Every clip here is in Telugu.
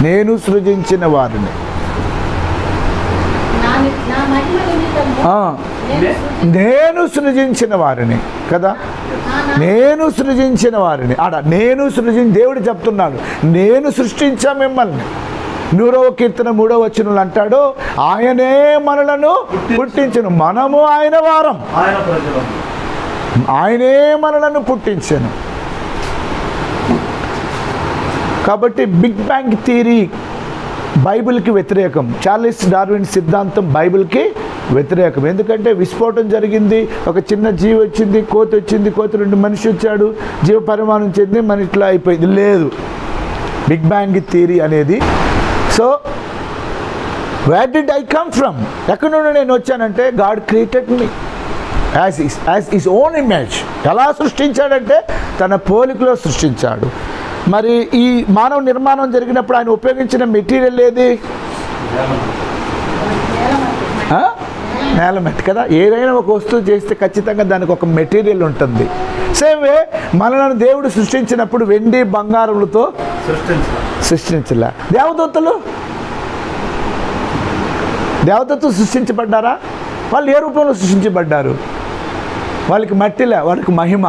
నేను సృజించిన వారిని నా ని- నా మహిమ నిమిత్తము ఆ, నేను సృష్టి- నేను సృజించిన వారిని కదా నా నా- నేను సృజించిన వారిని ఆడ నేను సృజించి దేవుడు చెప్తున్నాడు నేను సృష్టించా మిమ్మల్ని నూరవ కీర్తన మూడవ వచనంలో అంటాడు ఆయనే మనలను పుట్టించను మనము ఆయన వారం ఆయన ప్రజలు ఆయనే మనలను పుట్టించను కాబట్టి బిగ్ బ్యాంగ్ థియరీ బైబిల్కి వ్యతిరేకం చార్లెస్ డార్విన్ సిద్ధాంతం బైబిల్కి వ్యతిరేకం ఎందుకంటే విస్ఫోటం జరిగింది ఒక చిన్న జీవి వచ్చింది కోతి వచ్చింది కోతి నుండి మనిషి వచ్చాడు జీవ పరిమాణం చెంది మన ఇట్లా అయిపోయింది లేదు బిగ్ బ్యాంగ్ థియరీ అనేది so where did I come from ఎక్కడి నుండి నేను వచ్చానంటే God created me as his as his own image ఎలా సృష్టించాడంటే తన పోలికలో సృష్టించాడు మరి ఈ మానవ నిర్మాణం జరిగినప్పుడు ఆయన ఉపయోగించిన మెటీరియల్ ఏది ఆ? నేల మట్టి కదా ఏదైనా ఒక వస్తువు చేస్తే ఖచ్చితంగా దానికి ఒక మెటీరియల్ ఉంటుంది సేమ్ వే మనలను దేవుడు సృష్టించినప్పుడు వెండి బంగారములతో సృష్టించాలి సృష్టించలే దేవదూతలు దేవదూతలు సృష్టించబడ్డారా వాళ్ళు ఏ రూపంలో సృష్టించబడ్డారు వాళ్ళకి మట్టిలే వాళ్ళకి మహిమ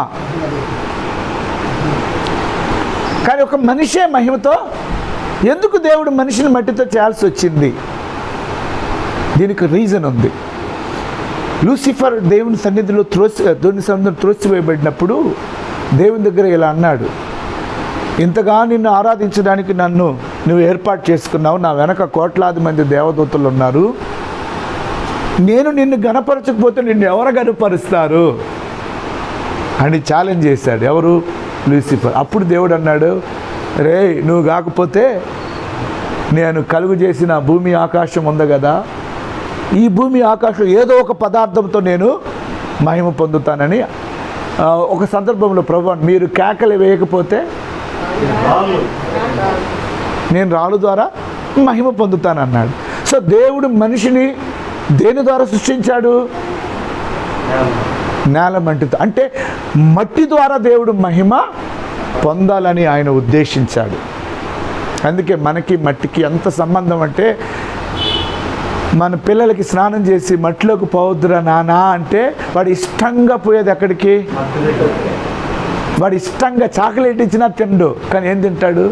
కానీ ఒక మనిషే మహిమతో ఎందుకు దేవుడు మనిషిని మట్టితో చేయాల్సి వచ్చింది దీనికి రీజన్ ఉంది లూసిఫర్ దేవుని సన్నిధిలో త్రోసి దేవుని సన్నిధిలో త్రోసివేయబడినప్పుడు దేవుని దగ్గర ఇలా అన్నాడు ఇంతగా నిన్ను ఆరాధించడానికి నన్ను నువ్వు ఏర్పాటు చేసుకున్నావు నా వెనక కోట్లాది మంది దేవదూతలు ఉన్నారు నేను నిన్ను గణపరచకపోతే నిన్ను ఎవరు గణపరుస్తారు అని ఛాలెంజ్ చేశాడు ఎవరు లూసిఫర్ అప్పుడు దేవుడు అన్నాడు రే నువ్వు కాకపోతే నేను కలుగు చేసిన భూమి ఆకాశం ఉంది కదా ఈ భూమి ఆకాశం ఏదో ఒక పదార్థంతో నేను మహిమ పొందుతానని ఆ, ఒక సందర్భంలో ప్రభు మీరు కేకలు వేయకపోతే రాళ్ళు నేను రాళ్ళు ద్వారా మహిమ పొందుతాను అన్నాడు సో దేవుడు మనిషిని దేని ద్వారా సృష్టించాడు నేల. నేల మట్టితో అంటే మట్టి ద్వారా దేవుడు మహిమ పొందాలని ఆయన ఉద్దేశించాడు అందుకే మనకి మట్టికి ఎంత సంబంధం అంటే మన పిల్లలకి స్నానం చేసి మట్టిలోకి పోవద్దురా నానా అంటే వాడు ఇష్టంగా పోయేది ఎక్కడికి మట్టి దగ్గర వాడు ఇష్టంగా చాక్లెట్ ఇచ్చినా తిండు కానీ ఏం తింటాడు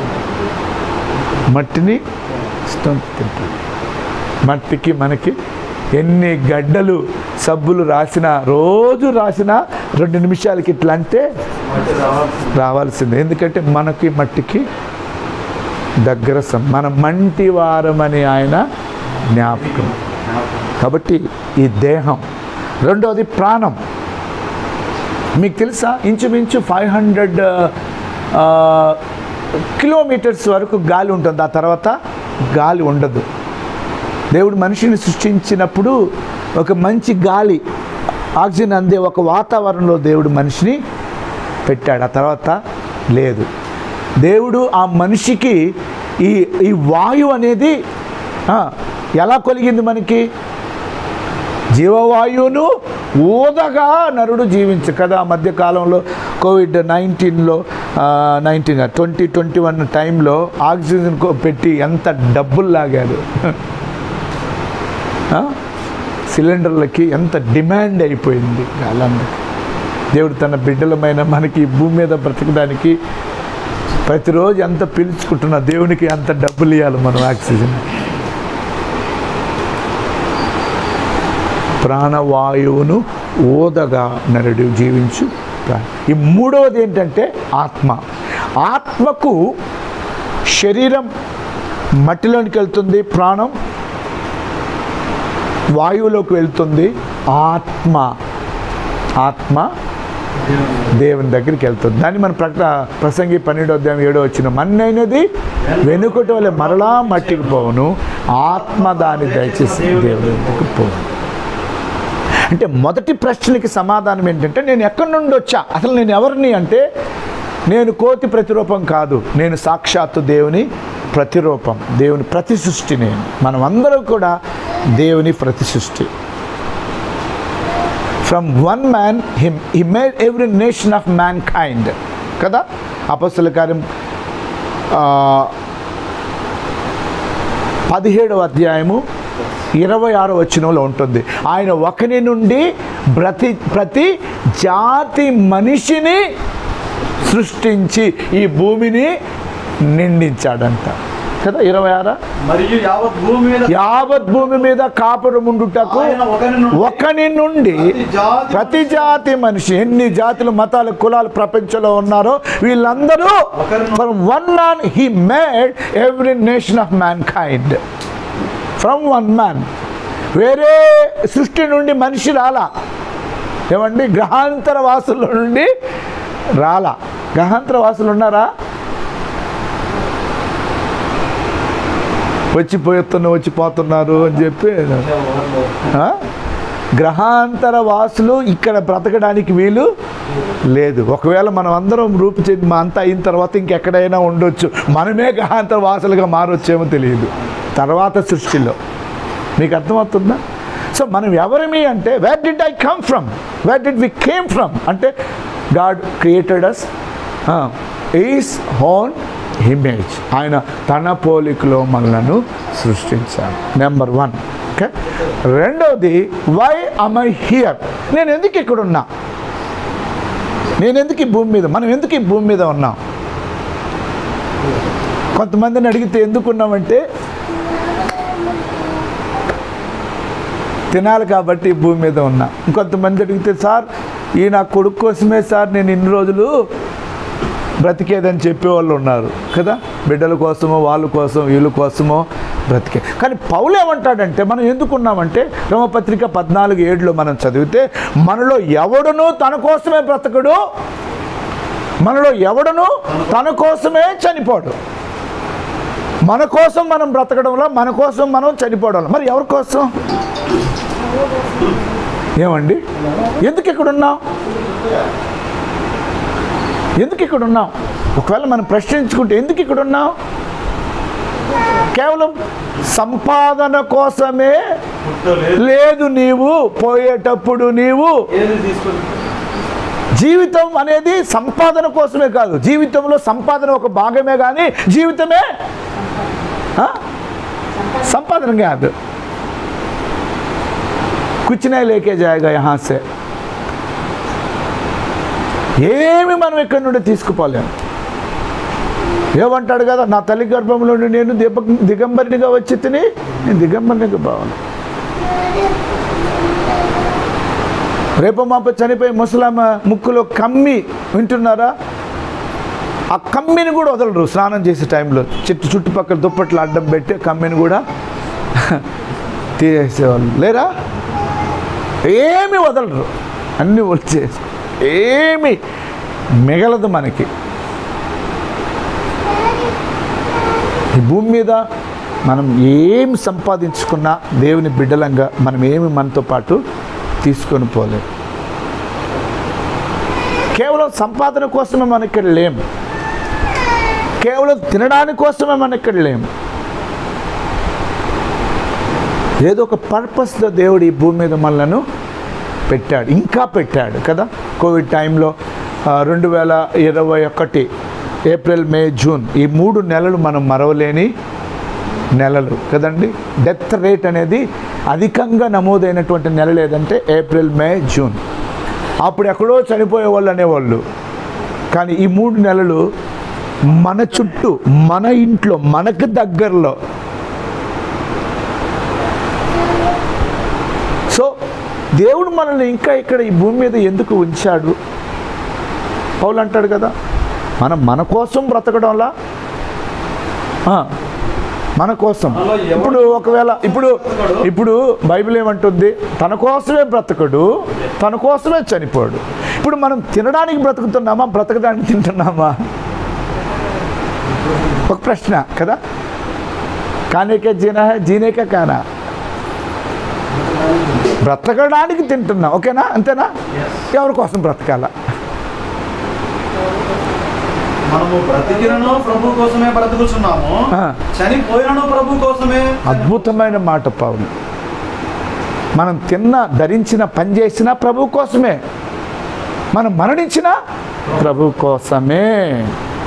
మట్టిని ఇష్టం తింటాడు మట్టికి మనకి ఎన్ని గడ్డలు సబ్బులు రాసినా రోజు రాసినా రెండు నిమిషాలకి ఇట్లా అంటే మట్టి రావాల్సింది రావాల్సిందే ఎందుకంటే మనకి మట్టికి దగ్గర సం- మన మంటి వారమని ఆయన జ్ఞాపకం కాబట్టి ఈ దేహం రెండోది ప్రాణం మీకు తెలుసా ఇంచుమించు ఫైవ్ హండ్రెడ్ కిలోమీటర్స్ వరకు గాలి ఉంటుంది ఆ తర్వాత గాలి ఉండదు దేవుడు మనిషిని సృష్టించినప్పుడు ఒక మంచి గాలి ఆక్సిజన్ అందే ఒక వాతావరణంలో దేవుడు మనిషిని పెట్టాడు ఆ తర్వాత లేదు దేవుడు ఆ మనిషికి ఈ ఈ వాయువు అనేది ఆ, ఎలా కొలిగింది మనకి జీవవాయువును ఊదగా నరుడు జీవించు కదా ఆ మధ్యకాలంలో కోవిడ్ నైన్టీన్లో నైన్టీన్ ట్వంటీ ట్వంటీ వన్ టైంలో ఆక్సిజన్ కో- పెట్టి ఎంత డబ్బులు లాగాడు ఆ? సిలిండర్లకి ఎంత డిమాండ్ అయిపోయింది వాళ్ళందరికీ దేవుడు తన బిడ్డలమైన మనకి ఈ భూమి మీద బ్రతకడానికి ప్రతిరోజు ఎంత పీల్చుకుంటున్న దేవునికి అంత డబ్బులు ఇవ్వాలి మనం ఆక్సిజన్ ప్రాణవాయువును ఓదగా నరుడు జీవించు ప్రాణి. ఈ మూడవది ఏంటంటే ఆత్మ ఆత్మకు శరీరం మట్టిలోనికి వెళ్తుంది ప్రాణం వాయువులోకి వెళ్తుంది ఆత్మ ఆత్మ దేవుని దగ్గరికి వెళ్తుంది దాన్ని మన ప్రకట ప్రసంగి పన్నెండో అధ్యాయం ఏడో వచ్చిన మన్నైనది వెనుకటి వల్ల మరలా మట్టికి పోవును ఆత్మ దాన్ని దయచేసి దేవుని దగ్గరికి పోవును అంటే మొదటి ప్రశ్నకి సమాధానం ఏంటంటే నేను ఎక్కడి నుండి వచ్చా అసలు నేను ఎవరిని అంటే నేను కోతి ప్రతిరూపం కాదు నేను సాక్షాత్తు దేవుని ప్రతిరూపం దేవుని ప్రతి సృష్టి నేను మనం అందరం కూడా దేవుని ప్రతి సృష్టి from one man him he made every nation of mankind కదా అపస్తుల కార్యం ఆ, పదిహేడవ అధ్యాయము ఇరవై ఆరో వచనంలో ఉంటుంది ఆయన ఒకని నుండి ప్రతి ప్రతి జాతి మనిషిని సృష్టించి ఈ భూమిని నిండించాడంట కదా ఇరవై ఆరా మరియు యావత్ భూమి మీద యావత్ భూమి మీద కాపురముండుటకు ఆయన ఒకని నుండి ఒకని నుండి ప్రతి జాతి ప్రతి జాతి మనిషి ఎన్ని జాతులు మతాలు కులాలు ప్రపంచంలో ఉన్నారో వీళ్ళందరూ ఒకరి నుండి- from one man he made every nation of mankind from one man వేరే సృష్టి నుండి మనిషి రాలా ఏమండి గ్రహాంతర వాసుల నుండి రాలా గ్రహాంతర వాసులు ఉన్నారా వచ్చిపోతున్నా వచ్చిపోతున్నారు అని చెప్పి ఆ? గ్రహాంతర వాసులు ఇక్కడ బ్రతకడానికి వీలు లేదు ఒకవేళ మనం అందరం రూపు చెంది మా అంతా అయిన తర్వాత ఇంకెక్కడైనా ఉండొచ్చు మనమే గ్రహాంతర వాసులుగా మారొచ్చేమో తెలియదు తర్వాత సృష్టిలో మీకు అర్థమవుతుందా సో మనం ఎవరిమి అంటే where did I come from where did we came from అంటే God created us his own image ఆయన తన పోలికలో మనలను సృష్టించాడు నెంబర్ వన్ ఓకే రెండవది వై అమ్ ఐ హియర్ నేను ఎందుకు ఇక్కడ ఉన్నా నేను ఎందుకు ఈ భూమి మీద మనం ఎందుకు ఈ భూమి మీద ఉన్నాం కొంతమందిని అడిగితే ఎందుకున్నామంటే తినాలి కాబట్టి ఈ భూమి మీద ఉన్నా ఇంకొంతమంది అడిగితే సార్ ఈ నా కొడుకు కోసమే సార్ నేను ఇన్ని రోజులు బ్రతికేదని చెప్పేవాళ్ళు ఉన్నారు కదా బిడ్డల కోసమో వాళ్ళ కోసం వీళ్ళ కోసమో బ్రతికే కానీ పౌలు ఏమంటాడంటే మనం ఎందుకున్నామంటే రోమపత్రిక పద్నాలుగు ఏడులో మనం చదివితే మనలో ఎవడును తన కోసమే బ్రతకడు మనలో ఎవడును తన కోసమే చనిపోడు మన కోసం మనం బ్రతకడంలో మన కోసం మనం చనిపోవడం మరి ఎవరి కోసం ఏమండి ఎందుకు ఇక్కడ ఉన్నాం ఎందుకు ఇక్కడ ఉన్నాం ఒకవేళ మనం ప్రశ్నించుకుంటే ఎందుకు ఇక్కడ ఉన్నాం కేవలం సంపాదన కోసమే పుట్టలేదు లేదు నీవు పోయేటప్పుడు నీవు ఏది తీసుకొని జీవితం అనేది సంపాదన కోసమే కాదు జీవితంలో సంపాదన ఒక భాగమే కానీ జీవితమే ఆ? సంపాదన కాదు कुछ नहीं लेके जाएगा यहाँ से ఏమి మనం ఇక్కడి నుండి తీసుకుపోలేము ఏమంటాడు కదా నా తల్లి గర్భంలో నుండి నేను దిగ దిగంబరినిగా వచ్చి తిని నేను దిగంబరినిగా బావాలి రేపు మాప చనిపోయి ముసలామ ముక్కులో కమ్మి వింటున్నారా ఆ కమ్మిని కూడా వదలరు స్నానం చేసే టైంలో చెట్టు చుట్టుపక్కల దుప్పట్లు అడ్డం పెట్టి కమ్మిని కూడా తీసేసేవాళ్ళు లేరా ఏమి వదలరు అన్నీ వచ్చేసి ఏమి మిగలదు మనకి ఈ భూమి మీద మనం ఏం సంపాదించుకున్నా దేవుని బిడ్డలంగా మనం ఏమి మనతో పాటు తీసుకొని పోలేం కేవలం సంపాదన కోసమే మనం ఇక్కడ లేము కేవలం తినడానికి కోసమే మనం ఇక్కడ లేము ఏదో ఒక పర్పస్తో దేవుడు ఈ భూమి మీద మనలను పెట్టాడు ఇంకా పెట్టాడు కదా కోవిడ్ టైంలో ఆ, రెండు వేల ఇరవై ఒకటి ఏప్రిల్ మే జూన్ ఈ మూడు నెలలు మనం మరవలేని నెలలు కదండి డెత్ రేట్ అనేది అధికంగా నమోదైనటువంటి నెలలు ఏదంటే ఏప్రిల్ మే జూన్ అప్పుడు ఎక్కడో చనిపోయే వాళ్ళు అనేవాళ్ళు కానీ ఈ మూడు నెలలు మన చుట్టూ మన ఇంట్లో మనకు దగ్గరలో సో దేవుడు మనల్ని ఇంకా ఇక్కడ ఈ భూమి మీద ఎందుకు ఉంచాడు పౌలు అంటాడు కదా మనం మన కోసం బ్రతకడంలా ఆ, మన కోసం ఇప్పుడు ఒకవేళ ఇప్పుడు ఇప్పుడు బైబిల్ ఏమంటుంది తన కోసమే బ్రతకడు తన కోసమే చనిపోడు ఇప్పుడు మనం తినడానికి బ్రతుకుతున్నామా బ్రతకడానికి తింటున్నామా ఒక ప్రశ్న కదా కానేకే జీనా హై జీనేకే కానా బ్రతకడానికి తింటున్నా ఓకేనా అంతేనా ఎవరి కోసం బ్రతకాలా మనము బ్రతికినను ప్రభు కోసమే బ్రతుకుతున్నాము ఆ. చనిపోయినను ప్రభు కోసమే అద్భుతమైన మాట పౌలు మనం తిన్న ధరించిన పని చేసిన ప్రభు కోసమే మనం మరణించిన ప్రభు కోసమే